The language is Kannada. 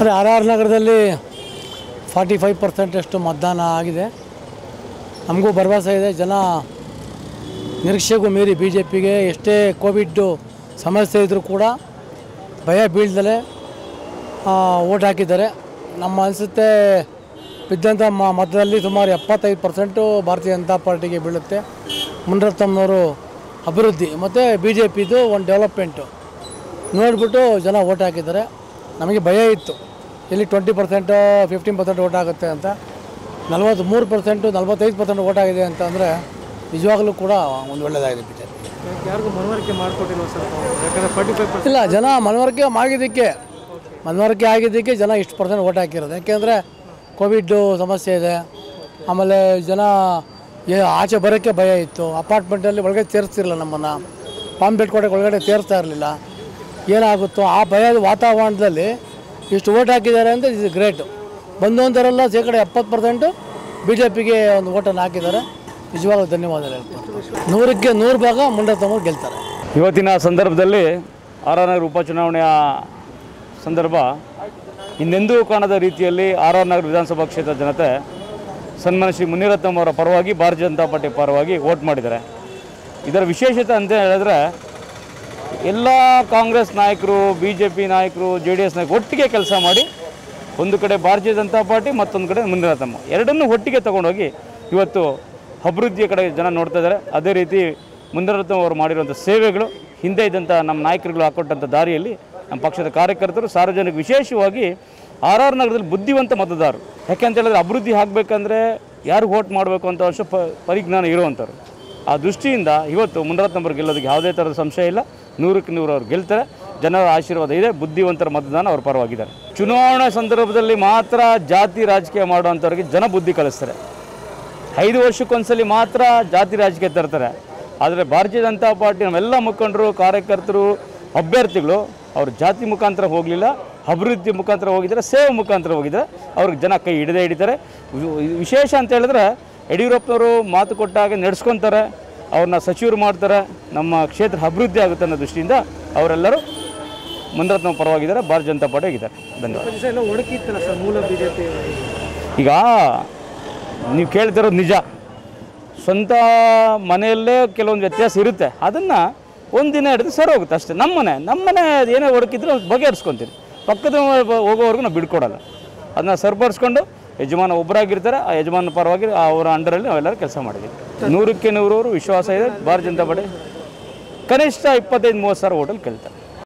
ಅದೇ ಆರ್ ಆರ್ ನಗರದಲ್ಲಿ ಫಾರ್ಟಿ ಫೈವ್ ಪರ್ಸೆಂಟಷ್ಟು ಮತದಾನ ಆಗಿದೆ ನಮಗೂ ಭರವಸೆ ಇದೆ ಜನ ನಿರೀಕ್ಷೆಗೂ ಮೀರಿ ಬಿ ಜೆ ಪಿಗೆ ಎಷ್ಟೇ ಕೋವಿಡ್ಡು ಸಮಸ್ಯೆ ಇದ್ದರೂ ಕೂಡ ಭಯ ಬೀಳ್ದಲೆ ಓಟ್ ಹಾಕಿದ್ದಾರೆ ನಮ್ಮ ಅನಿಸುತ್ತೆ ಬಿದ್ದಂಥ ಮ ಮತದಲ್ಲಿ ಸುಮಾರು ಎಪ್ಪತ್ತೈದು ಪರ್ಸೆಂಟು ಭಾರತೀಯ ಜನತಾ ಪಾರ್ಟಿಗೆ ಬೀಳುತ್ತೆ ಮುನರತ್ನಮ್ಮನವರು ಅಭಿವೃದ್ಧಿ ಮತ್ತು ಬಿ ಜೆ ಪಿದು ಒಂದು ಡೆವಲಪ್ಮೆಂಟು ನೋಡಿಬಿಟ್ಟು ಜನ ಓಟ್ ಹಾಕಿದ್ದಾರೆ ನಮಗೆ ಭಯ ಇತ್ತು ಇಲ್ಲಿ twenty percent fifteen percent vote ಆಗುತ್ತೆ ಅಂತ ನಲ್ವತ್ತು ಮೂರು ಪರ್ಸೆಂಟು ನಲ್ವತ್ತೈದು ಪರ್ಸೆಂಟ್ ಓಟ್ ಆಗಿದೆ ಅಂತ ಅಂದರೆ ನಿಜವಾಗಲೂ ಕೂಡ ಒಂದು ಒಳ್ಳೆಯದಾಗಿದೆ ಬಿ ಜೆ ಪಿ ಯಾರಿಗೂ ಮನವರಿಕೆ ಮಾಡಿಕೊಟ್ಟಿಲ್ಲ ಸರ್ ಯಾಕಂದರೆ ಫಾರ್ಟಿ ಫೈವ್ ಇಲ್ಲ ಜನ ಮನವರಿಕೆ ಆಗಿದ್ದಕ್ಕೆ ಮನವರಿಕೆ ಆಗಿದ್ದಕ್ಕೆ ಜನ ಇಷ್ಟು ಪರ್ಸೆಂಟ್ ಓಟ್ ಹಾಕಿರೋದು ಯಾಕೆಂದರೆ ಕೋವಿಡ್ಡು ಸಮಸ್ಯೆ ಇದೆ ಆಮೇಲೆ ಜನ ಏ ಆಚೆ ಬರೋಕ್ಕೆ ಭಯ ಇತ್ತು ಅಪಾರ್ಟ್ಮೆಂಟಲ್ಲಿ ಒಳಗಡೆ ಸೇರಿಸ್ತಿರಲಿಲ್ಲ ನಮ್ಮನ್ನು ಪಾಂಪೇಟ್ ಕೋಟೆಗೆ ಒಳಗಡೆ ಸೇರಿಸ್ತಾ ಇರಲಿಲ್ಲ ಏನಾಗುತ್ತೋ ಆ ಭಯದ ವಾತಾವರಣದಲ್ಲಿ ಇಷ್ಟು ಓಟ್ ಹಾಕಿದ್ದಾರೆ ಅಂತ ಇದು ಗ್ರೇಟು ಬಂದಂಥವರೆಲ್ಲ ಶೇಕಡ ಎಪ್ಪತ್ತು ಪರ್ಸೆಂಟು ಬಿ ಜೆ ಪಿಗೆ ಒಂದು ಓಟನ್ನು ಹಾಕಿದ್ದಾರೆ ನಿಜವಾಗ್ಲೂ ಧನ್ಯವಾದಗಳು ಹೇಳ್ತೀನಿ ನೂರಕ್ಕೆ ನೂರು ಭಾಗ ಮುಂಡೆ ತಗೊಂಡು ಗೆಲ್ತಾರೆ ಇವತ್ತಿನ ಸಂದರ್ಭದಲ್ಲಿ ಆರ್ ಆರ್ ನಗರ ಉಪಚುನಾವಣೆಯ ಸಂದರ್ಭ ಇನ್ನೆಂದೂ ಕಾಣದ ರೀತಿಯಲ್ಲಿ ಆರ್ ಆರ್ ನಗರ ವಿಧಾನಸಭಾ ಕ್ಷೇತ್ರದ ಜನತೆ ಸನ್ಮಾನ್ಯ ಶ್ರೀ ಮುನಿರತ್ನಂ ಅವರ ಪರವಾಗಿ ಭಾರತೀಯ ಜನತಾ ಪಾರ್ಟಿ ಪರವಾಗಿ ವೋಟ್ ಮಾಡಿದ್ದಾರೆ ಇದರ ವಿಶೇಷತೆ ಅಂತ ಹೇಳಿದ್ರೆ ಎಲ್ಲ ಕಾಂಗ್ರೆಸ್ ನಾಯಕರು ಬಿ ಜೆ ಪಿ ನಾಯಕರು ಜೆ ಡಿ ಎಸ್ ನಾಯಕರು ಒಟ್ಟಿಗೆ ಕೆಲಸ ಮಾಡಿ ಒಂದು ಕಡೆ ಭಾರತೀಯ ಜನತಾ ಪಾರ್ಟಿ ಮತ್ತೊಂದು ಕಡೆ ಮುನಿರತ್ನಮ್ಮ ಎರಡನ್ನೂ ಒಟ್ಟಿಗೆ ತಗೊಂಡೋಗಿ ಇವತ್ತು ಅಭಿವೃದ್ಧಿಯ ಕಡೆ ಜನ ನೋಡ್ತಾ ಇದ್ದಾರೆ ಅದೇ ರೀತಿ ಮುನಿರತ್ನಂ ಅವರು ಮಾಡಿರುವಂಥ ಸೇವೆಗಳು ಹಿಂದೆ ಇದ್ದಂಥ ನಮ್ಮ ನಾಯಕರುಗಳು ಹಾಕೊಟ್ಟಂಥ ದಾರಿಯಲ್ಲಿ ನಮ್ಮ ಪಕ್ಷದ ಕಾರ್ಯಕರ್ತರು ಸಾರ್ವಜನಿಕ ವಿಶೇಷವಾಗಿ ಆರ್ ಆರ್ ನಗರದಲ್ಲಿ ಬುದ್ಧಿವಂತ ಮತದಾರರು ಯಾಕೆಂತ ಹೇಳಿದ್ರೆ ಅಭಿವೃದ್ಧಿ ಆಗಬೇಕಂದ್ರೆ ಯಾರು ವೋಟ್ ಮಾಡಬೇಕು ಅಂತ ವರ್ಷ ಪ ಪರಿಜ್ಞಾನ ಇರುವಂಥವ್ರು ಆ ದೃಷ್ಟಿಯಿಂದ ಇವತ್ತು ಮುನರತ್ನಂಬರು ಗೆಲ್ಲೋದಕ್ಕೆ ಯಾವುದೇ ಥರದ ಸಂಶಯ ಇಲ್ಲ ನೂರಕ್ಕೆ ನೂರು ಅವ್ರು ಗೆಲ್ತಾರೆ ಜನರ ಆಶೀರ್ವಾದ ಇದೆ ಬುದ್ಧಿವಂತರ ಮತದಾನ ಅವ್ರ ಪರವಾಗಿದ್ದಾರೆ ಚುನಾವಣೆ ಸಂದರ್ಭದಲ್ಲಿ ಮಾತ್ರ ಜಾತಿ ರಾಜಕೀಯ ಮಾಡುವಂಥವ್ರಿಗೆ ಜನ ಬುದ್ಧಿ ಕಲಿಸ್ತಾರೆ ಐದು ವರ್ಷಕ್ಕೊಂದ್ಸಲಿ ಮಾತ್ರ ಜಾತಿ ರಾಜಕೀಯ ತರ್ತಾರೆ ಆದರೆ ಭಾರತೀಯ ಜನತಾ ಪಾರ್ಟಿ ನಮ್ಮೆಲ್ಲ ಮುಖಂಡರು ಕಾರ್ಯಕರ್ತರು ಅಭ್ಯರ್ಥಿಗಳು ಅವರು ಜಾತಿ ಮುಖಾಂತರ ಹೋಗಲಿಲ್ಲ ಅಭಿವೃದ್ಧಿ ಮುಖಾಂತರ ಹೋಗಿದ್ದಾರೆ ಸೇವೆ ಮುಖಾಂತರ ಹೋಗಿದ್ದಾರೆ ಅವ್ರಿಗೆ ಜನ ಕೈ ಹಿಡದೇ ಹಿಡಿತಾರೆ ವಿ- ವಿಶೇಷ ಅಂತ ಹೇಳಿದ್ರೆ ಯಡಿಯೂರಪ್ಪನವರು ಮಾತು ಕೊಟ್ಟಾಗ ನಡೆಸ್ಕೊತಾರೆ ಅವ್ರನ್ನ ಸಚಿವರು ಮಾಡ್ತಾರೆ ನಮ್ಮ ಕ್ಷೇತ್ರ ಅಭಿವೃದ್ಧಿ ಆಗುತ್ತೆ ಅನ್ನೋ ದೃಷ್ಟಿಯಿಂದ ಅವರೆಲ್ಲರೂ ಮುನರತ್ನ ಪರವಾಗಿದ್ದಾರೆ ಭಾರತೀಯ ಜನತಾ ಪಾರ್ಟಿ ಆಗಿದ್ದಾರೆ ಧನ್ಯವಾದ ದಿವಸ ಎಲ್ಲ ಒಡಕಿತ್ತಲ್ಲ ಸರ್ ಮೂಲ ಬಿ ಜೆ ಪಿ ಈಗ ನೀವು ಕೇಳ್ತಿರೋದು ನಿಜ ಸ್ವಂತ ಮನೆಯಲ್ಲೇ ಕೆಲವೊಂದು ವ್ಯತ್ಯಾಸ ಇರುತ್ತೆ ಅದನ್ನು ಒಂದಿನ ಹಿಡಿದು ಸರಿ ಹೋಗುತ್ತೆ ಅಷ್ಟೇ ನಮ್ಮ ಮನೆ ನಮ್ಮ ಮನೆ ಏನೇ ಹೊರಕಿದ್ರೆ ಅದು ಬಗೆಹರಿಸ್ಕೊತೀನಿ ಪಕ್ಕದ ಮನೆ ಬ- ಹೋಗೋವರೆಗೂ ನಾವು ಬಿಡ್ಕೊಡಲ್ಲ ಅದನ್ನ ಸರಿಪಡಿಸ್ಕೊಂಡು ಯಜಮಾನ ಒಬ್ಬರಾಗಿರ್ತಾರೆ ಆ ಯಜಮಾನ ಪರವಾಗಿ ಅವರ ಅಂಡರಲ್ಲಿ ನಾವೆಲ್ಲರೂ ಕೆಲಸ ಮಾಡಿದ್ದೀವಿ ನೂರಕ್ಕೆ ನೂರವರು ವಿಶ್ವಾಸ ಇದೆ ಭಾರತೀಯ ಜನತಾ ಪಾರ್ಟಿ ಕನಿಷ್ಠ ಇಪ್ಪತ್ತೈದು ಮೂವತ್ತು ಸಾವಿರ ಹೋಟೆಲ್ ಕೇಳ್ತಾರೆ